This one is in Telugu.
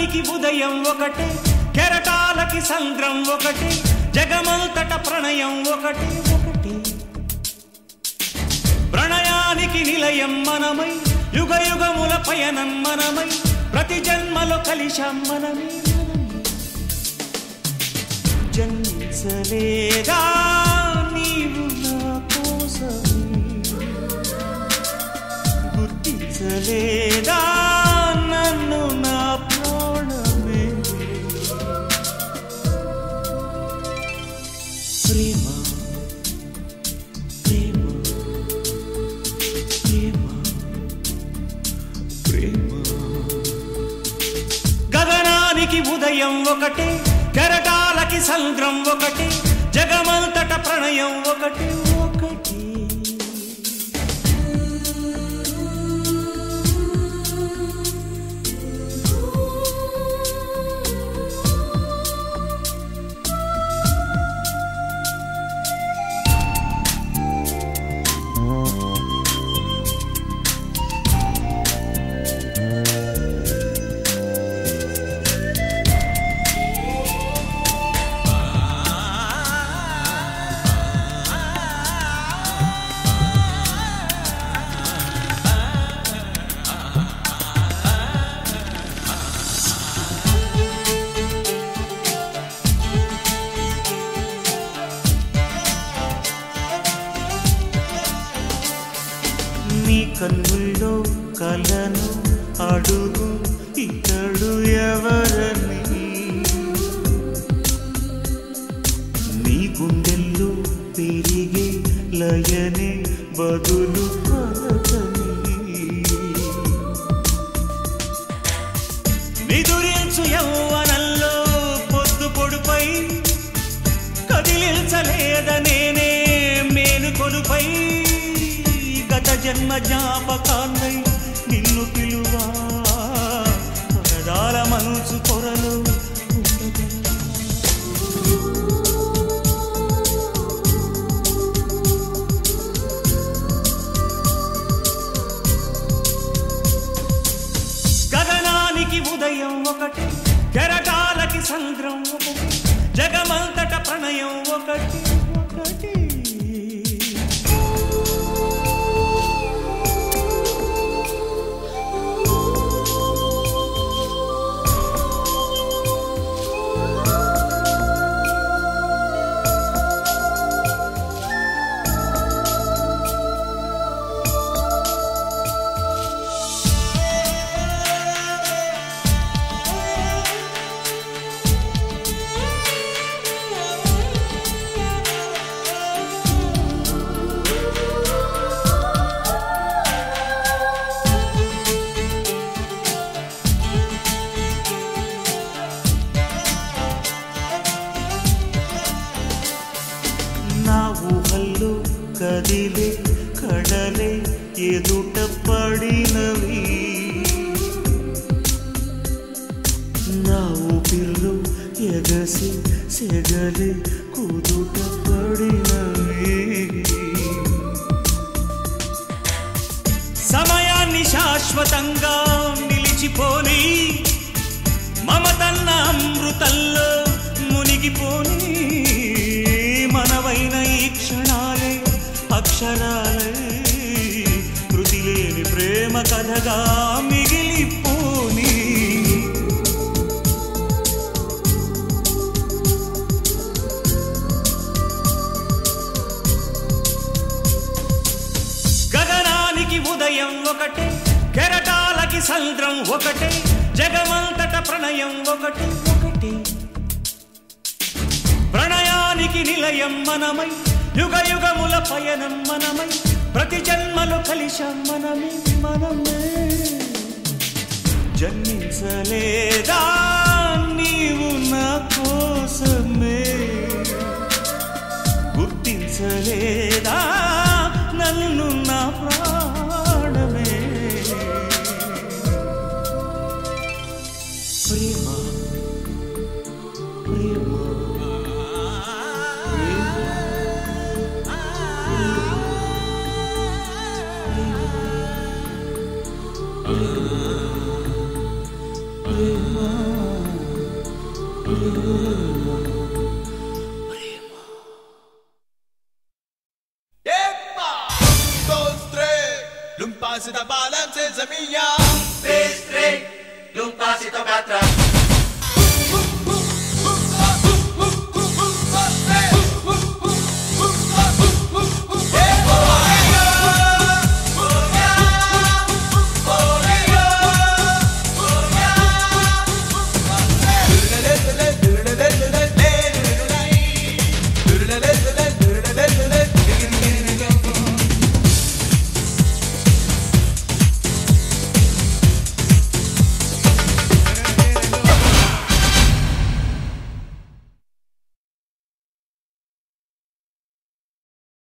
గగనానికి ఉదయం ఒకటే కెరటాలకి సంద్రం ఒకటే జగమంతట ప్రణయం ఒకటే ఒకటే ప్రణయానికి నిలయం మనమై యుగ యుగముల పయనం మనమై ప్రతి జన్మలో కలిశాం మనమే మనమే. జన్మించలేదా నీవు నా కోసమే గుర్తించలేదా నన్ను నా ప్రాణమే ప్రేమ ప్రేమ ప్రేమ ప్రేమ గగనానికి ఉదయం ఒకటే కెరటాలకి సంద్రం ఒకటే జగమంతట ప్రణయం ఒకటే ఒకటే నీ కన్నుల్లో కలను అడుగు ఇతడు ఎవరని నీ గుండెల్లో పెరిగే లయనే బదులు పలకని నిదురించు యౌవనంలో పొద్దు పొడుపై కదిలించలేద నేనే మేలుకొలుపై గత జన్మ జ్ఞాపకాన్నై నిన్ను పిలువా పరదాల మనసు పొరలు ఉండగలవా? గగనానికి ఉదయం ఒకటి కెరటాలకి సంద్రం ఒకటి జగమంతట ప్రణయం ఒకటి ఒకటి నా ఊహల్లో కదిలే కడలే ఎదుట పడినవి నా ఊపిర్లో ఎగసి సెగలే కుదుట పడినవి సమయాన్ని శాశ్వతంగా నిలిచిపోని మమతన్న అమృతంలో మునిగిపోని మనవైన ఈ క్షణాలే అక్షరాలే కృతి లేని ప్రేమ కథగా మిగిలిపోని గగనానికి ఉదయం ఒకటే కెరటాలకి సంద్రం ఒకటే జగమంతట ప్రణయం ఒకటి ఒకటి ప్రణయానికి నిలయం మనమై యుగ యుగముల పయనం మనమై ప్రతి జన్మలో కలిశాం మనమే మనమే జన్మించలేదా నీవు నా కోసమే గుర్తించలేదా నన్ను నా ప్రాణమే ప్రేమ ప్రేమ ప్రేమ passi da balance mia Pestre, d'un pasito per atrás.